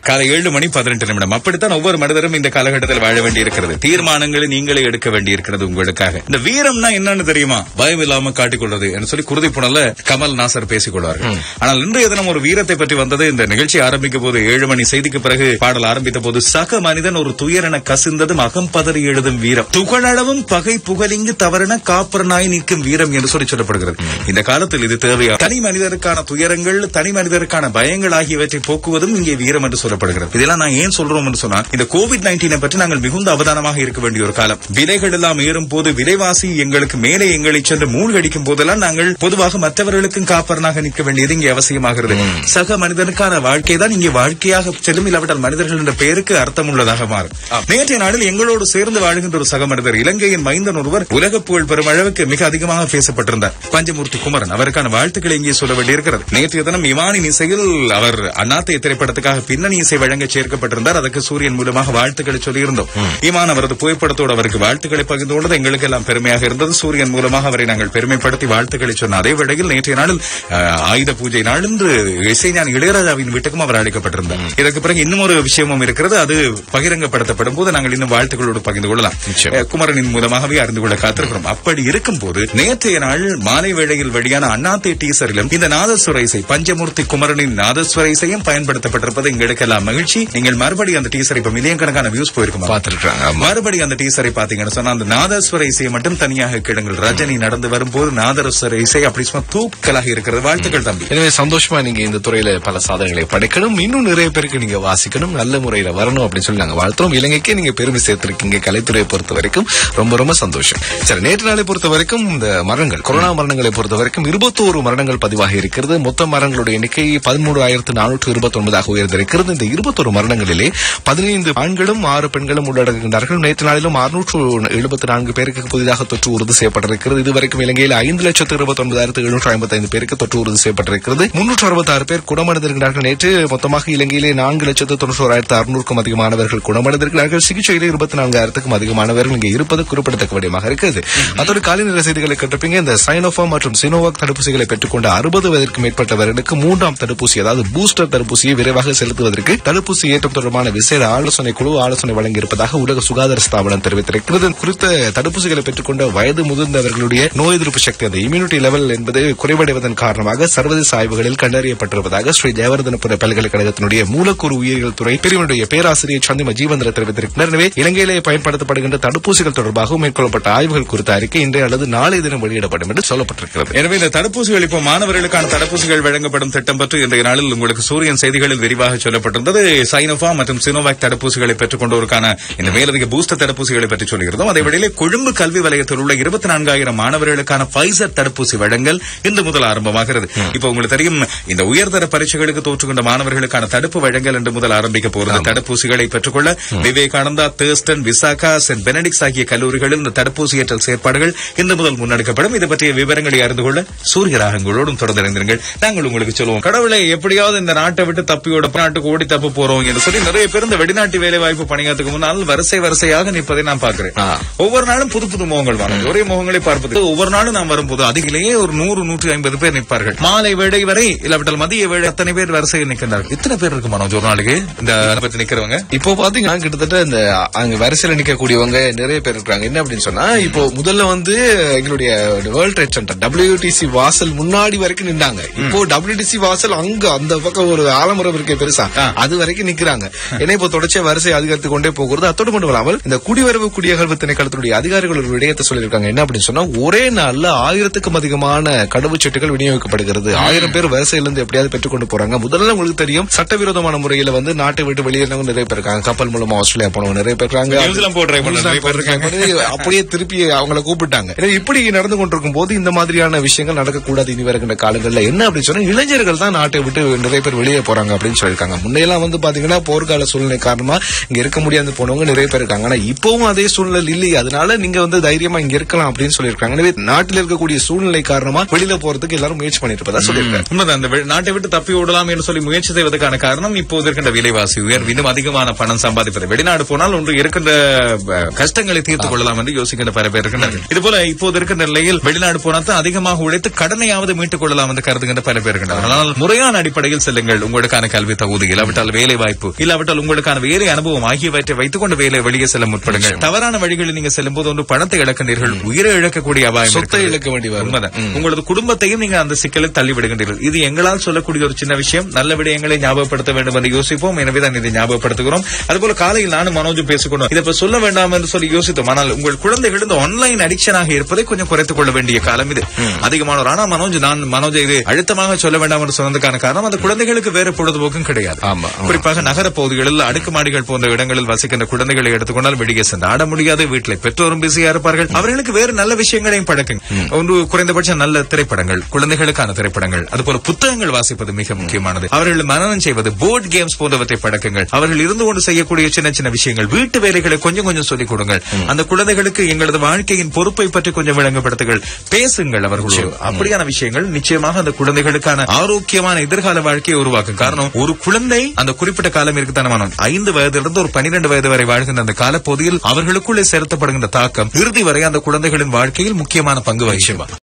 காலை ஏழு மணி பதினெட்டு நிமிடம் அப்படித்தான் ஒவ்வொரு மனிதரும் இந்த காலகட்டத்தில் வாழ வேண்டியிருக்கிறது தீர்மானங்களை நீங்களே எடுக்க வேண்டியிருக்கிறது உங்களுக்காக இந்த வீரம்னா என்னன்னு தெரியுமா பயம் இல்லாம காட்டிக்கொள்வது என்று சொல்லி குருதி புனல கமல் நாசர் பேசிக் கொள்வார்கள் ஆனால் இன்றைய தினம் ஒரு வீரத்தை பற்றி வந்தது இந்த நிகழ்ச்சி ஆரம்பிக்க போது ஏழு மணி செய்திக்கு பிறகு பாடல் ஆரம்பித்த போது சக மனிதன் ஒரு துயரென கசிந்ததும் அகம் பதறி எழுதும் வீரம் துகளளவும் பகை புகழிங்கு தவறென காப்பரனாய் நிற்கும் வீரம் என்று சொல்லி சொல்லப்படுகிறது இந்த காலத்தில் இது தேவையா தனி மனிதருக்கான துயரங்கள் தனி மனிதருக்கான பயங்கள் ஆகியவற்றை போக்குவதும் இங்கே வீரம் என்று சொல்லப்படுகிறது இதெல்லாம் நான் ஏன் சொல்றோம் என்று சொன்னால் இந்த கோவிட் நைன்டீனை பற்றி நாங்கள் மிகுந்த அவதானமாக இருக்க வேண்டிய ஒரு காலம் விலைகள் எல்லாம் ஏறும் போது விலைவாசி எங்களுக்கு மேலே எங்களை சென்று மூழ்கடிக்கும் போதெல்லாம் நாங்கள் பொதுவாக மற்றவர்களுக்கும் காப்பரனாக நிற்க வேண்டியது இங்கே அவசியமாகிறது சக மனிதனுக்கான வாழ்க்கை தான் இங்கே வாழ்க்கையாக செல்லும் இல்லாவிட்டால் மனிதர்கள் என்ற பெயருக்கு அர்த்தம் உள்ளதாக மாறும் நேற்றைய நாளில் எங்களோடு சேர்ந்து வாழ்கின்ற ஒரு சக மனிதர் இலங்கையின் மைந்தன் ஒருவர் உலக புகழ் பெறும் அளவுக்கு மிக அதிகமாக பேசப்பட்டிருந்தார் பஞ்சமூர்த்தி குமரன் அவருக்கான வாழ்த்துக்களை இங்கே சொல்ல வேண்டியிருக்கிறது நேற்றைய தினம் இவானின் இசையில் அவர் அண்ணாத்தை திரைப்படத்துக்காக பின்னணி இசை வழங்க சேர்க்கப்பட்டிருந்தார் அதற்கு சூரியன் மூலமாக வாழ்த்துக்களை சொல்லியிருந்தோம் இமான் அவரது புகைப்படத்தோடு அவருக்கு வாழ்த்துக்களை பகிர்ந்து கொண்டது எங்களுக்கு எல்லாம் பெருமையாக இருந்தது சூரியன் மூலமாக அவரை நாங்கள் பெருமைப்படுத்தி வாழ்த்துக்களை சொன்ன அதே வேளையில் நேற்றைய நாளில் அஹ், ஆயுத பூஜை நாள் இன்று இசைஞானி இளையராஜாவின் வீட்டுக்கும் அவர் அழைக்கப்பட்டிருந்தார் இதற்கு பிறகு இன்னும் ஒரு விஷயமும் இருக்கிறது அது பகிரங்கப்படுத்தப்படும் போது நாங்கள் இன்னும் வாழ்த்துக்களோடு பகிர்ந்து கொள்ளலாம் நிச்சயம். அஹ், குமரனின் மூலமாகவே அறிந்து கொள்ள காத்திருக்கிறோம் அப்படி இருக்கும் போது நேற்றைய நாள் மாலை வேளையில் வெளியான அண்ணாத்தே டீசரிலும் இந்த நாதஸ்வர இசை பஞ்சமூர்த்தி குமரனின் நாதஸ்வர இசையும் பயன்படுத்தப்பட்டிருப்பது எங்களுக்கெல்லாம் மகிழ்ச்சி நீங்கள் மறுபடியும் அந்த டீசர் இப்ப மில்லியன் கணக்கான வியூஸ் போயிருக்கும் பார்த்திருக்காங்க ஆமா. மறுபடியும் அந்த டீசரை பாத்தீங்கன்னு சொன்னா அந்த நாதஸ்வர இசையை மட்டும் தனியாக கேளுங்கள் ரஜினி நடந்து வரும்போது நாதஸ்வர இசை அப்படி சும்மா தூக்கலாக இருக்கிறது வாழ்த்துக்கள் தம்பி எனவே சந்தோஷமா நீங்க இந்த துறையில பல சாதனைகளை படைக்கணும் இன்னும் நிறைய பேருக்கு நீங்க வாசிக்கணும் நல்ல முறையில வரணும் அப்படின்னு சொல்லி நாங்க வாழ்த்துறோம் இலங்கைக்கே நீங்க பெருமை சேர்த்திருக்கீங்க கலைத்துறையை பொறுத்த வரைக்கும் ரொம்ப ரொம்ப சந்தோஷம் சரி நேற்று நாளை பொறுத்த வரைக்கும் இந்த மரணங்கள் கொரோனா மரணங்களை பொறுத்த வரைக்கும் இருபத்தோரு மரணங்கள் பதிவாகி இருக்கிறது மொத்த மரணங்களுடைய எண்ணிக்கை பதிமூணு ஆயிரத்து நானூற்று இருபத்தி ஒன்பதாக உயர்ந்திருக்கிறது இந்த இருபத்தொரு மரணங்களிலே பதினைந்து ஆண்களும் ஆறு பெண்களும் உள்ளடங்குகின்றார்கள் நேற்று நாளிலும் அறுநூற்று எழுபத்தி நான்கு பேருக்கு புதிதாக தொற்று உறுதி செய்யப்பட்டிருக்கிறது இதுவரைக்கும் இலங்கையில் ஐந்து லட்சத்து இருபத்தி ஒன்பதாயிரத்து எழுநூற்று ஐம்பத்தி ஐந்து பேருக்கு தொற்று உறுதி செய்யப்பட்டிருக்கிறது முன்னூற்று அறுபத்தாறு பேர் குணமடைந்திருக்கிறார்கள் நேற்று மொத்தமாக இலங்கையிலே நான்கு லட்சத்து தொண்ணூறாயிரத்து அறுநூறுக்கும் அதிகமானவர்கள் குணமடைந்திருக்கிறார்கள் சிகிச்சையிலே இருபத்தி நான்காயிரத்துக்கும் அதிகமானவர்கள் இங்கே இருப்பது குறிப்பிடத்தக்க விடயமாக இருக்கிறது அதோடு காலை செய்திகளை கேட்டிருப்பீங்க இந்த சைனோஃபா மற்றும் சினோவாக் தடுப்பூசிகளை பெற்றுக்கொண்ட அறுபது வயதிற்கு மேற்பட்டவர்களுக்கு மூன்றாம் தடுப்பூசி அதாவது பூஸ்டர் தடுப்பூசியை விரைவாக செலுத்துவதற்கு தடுப்பூசி ஏற்றம் தொடர்பான விசேட ஆலோசனை குழு ஆலோசனை வழங்கியிருப்பதாக உலக சுகாதார ஸ்தாபனம் தெரிவித்திருக்கிறது குறித்த தடுப்பூசிகளை பெற்றுக்கொண்ட வயது முதிர்ந்தவர்களுடைய நோய் எதிர்ப்பு சக்தி அந்த இம்யூனிட்டி லெவல் என்பது குறைவடைவதன் காரணமாக சர்வதேச ஆய்வுகளில் கண்டறியப்பட்டிருப்பதாக ஸ்ரீ ஜெயவர்தனபுர பல்கலைக்கழகத்தினுடைய மூலக்கூறு உயிரியல் துறை பிரிவினுடைய பேராசிரியர் சந்திம ஜீவந்திர தெரிவித்திருக்கிறார் எனவே இலங்கையிலே பயன்படுத்தப்படுகின்ற தடுப்பூசிகள் தொடர்பாகவும் மேற்கொள்ளப்பட்ட ஆய்வுகள் குறித்த அறிக்கை இன்றைய அல்லது நாளை தினம் வெளியிடப்படும் என்று சொல்லப்பட்டிருக்கிறது எனவே இந்த தடுப்பூசிகள் இப்போ மாணவர்களுக்கான தடுப்பூசிகள் வழங்கப்படும் திட்டம் பற்றி இன்றைய நாளில் உங்களுக்கு சூரியன் செய்திகளில் விரிவாக சொல்லப்பட்டிருந்தது சைனோஃபா மற்றும் சினோவாக் தடுப்பூசிகளை பெற்றுக் கொண்டோருக்கான இந்த மேலதிக பூஸ்டர் தடுப்பூசிகளை பற்றி சொல்லியிருந்தோம் அதே வேளையிலே கொழும்பு கல்வி வலயத்தில் உள்ள இருபத்தி நான்காயிரம் மாணவர்களுக்கான பைசர் தடுப்பூசி வழங்கல் இன்று முதல் ஆரம்பமாகிறது இப்போ உங்களுக்கு தெரியும் இந்த உயர்தர பரீட்சைகளுக்கு தோற்றுக்கொண்ட மாணவர்களுக்கான தடுப்பு வழங்கல் இன்று முதல் ஆரம்பிக்க போகிறது தடுப்பூசிகளை பெற்றுக்கொள்ள Vivekananda Thurstan Visakha Saint Benedict's ஆகிய கல்லூரிகளில் இந்த தடுப்பூசி ஏற்றல் செயற்பாடுகள் இன்று முதல் முன்னெடுக்கப்படும் இது பற்றிய விவரங்களை அறிந்து கொள்ள சூரிய ராகங்களோடும் தொடர்ந்து இணைந்திருங்கள் நாங்கள் உங்களுக்கு சொல்லுவோம் கடவுளை எப்படியாவது இந்த நாட்டை விட்டு தப்பியோட நாட்டுக்கு ஓடி தப்ப போறோம் என்று சொல்லி நிறைய பேர் இந்த வெளிநாட்டு வேலை வாய்ப்பு பணியாற்றுக்கு முன்னால் வரிசை வரிசையாக நிற்பதை நான் பார்க்கிறேன் ஆ. ஒவ்வொரு நாளும் புது புது முகங்கள் வரும் ஒரே முகங்களை பார்ப்பது ஒவ்வொரு நாளும் நாம் வரும்போது அதிகிலேயே ஒரு நூறு நூற்றி ஐம்பது பேர் நிற்பார்கள் மாலை வேளை வரை இல்லாவிட்டால் மதிய வேளை அத்தனை பேர் வரிசையில் நிற்கின்றார்கள் இத்தனை பேர் இருக்கு மனோஜ் ஒரு நாளைக்கு இந்த பத்தி நிக்கிறவங்க இப்போ பாத்தீங்கன்னா கிட்டத்தட்ட இந்த அங்க வரிசையில நிக்கக்கூடியவங்க நிறைய பேர் இருக்காங்க என்ன அப்படின்னு சொன்னா இப்போ முதல்ல வந்து எங்களுடைய வேர்ல்ட் ட்ரேட் சென்டர் WTC வாசல் முன்னாடி வரைக்கும் நின்றாங்க இப்போ WTC வாசல் அங்க அந்த பக்கம் ஒரு ஆலமரம் இருக்கே பெருசா ஆ. அது வரைக்கும் நிக்கிறாங்க ஏன்னா இப்போ தொடர்ச்சியா வரிசை அதிகரித்து கொண்டே போகிறது அத்தோடு மட்டும் இல்லாமல் இந்த குடிவரவு குடியகழ்வு திணைக்களத்தினுடைய அதிகாரிகள் ஒரு விடயத்தை சொல்லியிருக்காங்க என்ன அப்படின்னு சொன்னா ஒரே நாள்ல ஆயிரத்துக்கும் அதிகமான கடவுச்சீட்டுகள் விநியோகிக்கப்படுகிறது ஆயிரம் பேர் வரிசையில இருந்து எப்படியாவது பெற்றுக்கொண்டு போறாங்க முதல்ல உங்களுக்கு தெரியும் சட்டவிரோதமான முறையில வந்து நாட்டை விட்டு வெளியேறவங்க நிறைய பேர் இருக்காங்க கப்பல் மூலமா ஆஸ்திரேலியா போனவங்க நிறைய பேர் இருக்காங்க நியூசிலாந்து போய் try பண்ண நிறைய பேர் இருக்காங்க. பண்ணி அப்படியே திருப்பி அவங்கள கூப்பிட்டாங்க எனவே இப்படி நடந்து கொண்டிருக்கும் போது இந்த மாதிரியான விஷயங்கள் நடக்கக்கூடாது இனி வருகின்ற காலங்கள்ல என்ன அப்படின்னு சொன்னா இளைஞர்கள் தான் நாட்டை விட்டு நிறைய பேர் வெளியே போறாங்க அப்படின்னு சொல்லியிருக்காங்க முன்னையெல்லாம் வந்து பாத்தீங்கன்னா போர்க்கால சூழ்நிலை காரணமா இங்க இருக்க முடியாது போனவங்க நிறைய பேர் இருக்காங்க ஆனா இப்பவும் அதே சூழ்நிலை இல்லையே அதனால நீங்க வந்து தைரியமா இங்க இருக்கலாம் அப்படின்னு சொல்லியிருக்காங்க எனவே நாட்டில் இருக்கக்கூடிய சூழ்நிலை காரணமா வெளியில போறதுக்கு எல்லாரும் முயற்சி பண்ணிட்டு இருப்பதா சொல்லியிருக்காங்க உண்மைதான் அந்த வெ- நாட்டை விட்டு தப்பி ஓடலாம் என்று சொல்லி முயற்சி செய்வதற்கான காரணம் இப்போது இருக்கின்ற விலைவாசி உயர்வு இன்னும் அதிகமான பணம் சம்பாதிப்பது வெளிநாடு போனால் ஒன்று இருக்கின்ற அஹ், கஷ்டங்களை தீர்த்துக் கொள்ளலாம் என்று யோசிக்கின்ற பல பேர் இருக்கின்றார்கள் இது போல இப்போது இருக்கின்ற நிலையில் வெளிநாடு போனால் தான் அதிகமாக உழைத்து கடனையாவது மீட்டுக் கொள்ளலாம் என்று கருதுகின்ற பல பேர் இருக்கின்றனர் ஆனால் முறையான அடிப்படையில் செல்லுங்கள் உங்களுக்கான கல்வி தகுதியில் இல்லாவிட்டால் வேலை வாய்ப்பு இல்லாவிட்டால் உங்களுக்கான வேலை அனுபவம் ஆகியவற்றை வைத்துக் கொண்டு வேலை வெளியே செல்ல முற்படுங்கள் தவறான வழிகளில் நீங்க செல்லும் போது ஒன்று பணத்தை இழக்கின்றீர்கள் உயிரை இழக்கக்கூடிய அபாயம் சொத்தை இருக்கிறது. இழக்க வேண்டி வரும். உண்மைதான். உங்களது குடும்பத்தையும் நீங்க அந்த சிக்கலில் தள்ளி விடுகின்றீர்கள் இது எங்களால் சொல்லக்கூடிய ஒரு சின்ன விஷயம் நல்ல விடயங்களை ஞாபகப்படுத்த வேண்டும் என்று யோசிப்போம் எனவேதான் இதை ஞாபகப்படுத்துகிறோம் அதுபோல காலையில் நானும் மனோஜும் பேசிக்கொண்டோம் இதை இப்ப சொல்ல வேண்டாம் என்று சொல்லி யோசித்தோம் ஆனால் உங்கள் குழந்தைகள் இந்த ஆன்லைன் அடிக்ஷனாக இருப்பதை கொஞ்சம் குறைத்துக் கொள்ள வேண்டிய காலம் இது அதிகமானோர் ஆனா மனோஜ் நான் மனோஜ் இது அழுத்தமாக சொல்ல வேண்டாம் என்று சொன்னதுக்கான காரணம் அந்த குழந்தைகளுக்கு வேறு பொழுதுபோக்கும் கிடையாது ஆமா, ஆமா. குறிப்பாக நகர பகுதிகளில் அடுக்குமாடிகள் போன்ற இடங்களில் வசிக்கின்ற குழந்தைகளை எடுத்துக்கொண்டால் வெளியே சென்று ஆட முடியாது வீட்டில் பெற்றோரும் பிஸியா இருப்பார்கள் அவர்களுக்கு வேறு நல்ல விஷயங்களையும் பழக்குங்க ஒன்று குறைந்தபட்சம் நல்ல திரைப்படங்கள் குழந்தைகளுக்கான திரைப்படங்கள் அதுபோல புத்தகங்கள் வாசிப்பது மிக முக்கியமானது அவர்கள் மனநம் செய்வது போர்டு கேம்ஸ் போன்றவற்றை பழக்குங்கள் அவர்கள் இருந்து கொண்டு செய்யக்கூடிய சின்ன சின்ன விஷயங்கள் வீட்டு வேலைகளை கொஞ்சம் கொஞ்சம் சொல்லிக் கொடுங்கள் அந்த குழந்தைகளுக்கு எங்களது வாழ்க்கையின் பொறுப்பை பற்றி கொஞ்சம் விளங்கப்படுத்துங்கள் பேசுங்கள் அவர்களோடு அப்படியான விஷயங்கள் நிச்சயமாக அந்த குழந்தைகளுக்கான ஆரோக்கியமான எதிர்கால வாழ்க்கையை உருவாக்கும் காரணம் ஒரு குழந்தை அந்த குறிப்பிட்ட காலம் இருக்குத்தான ஐந்து வயதிலிருந்து ஒரு பனிரெண்டு வயது வரை வாழ்கின்ற அந்த காலப்பகுதியில் அவர்களுக்குள்ளே செலுத்தப்படுகின்ற தாக்கம் இறுதி வரை அந்த குழந்தைகளின் வாழ்க்கையில் முக்கியமான பங்கு வகிக்கும்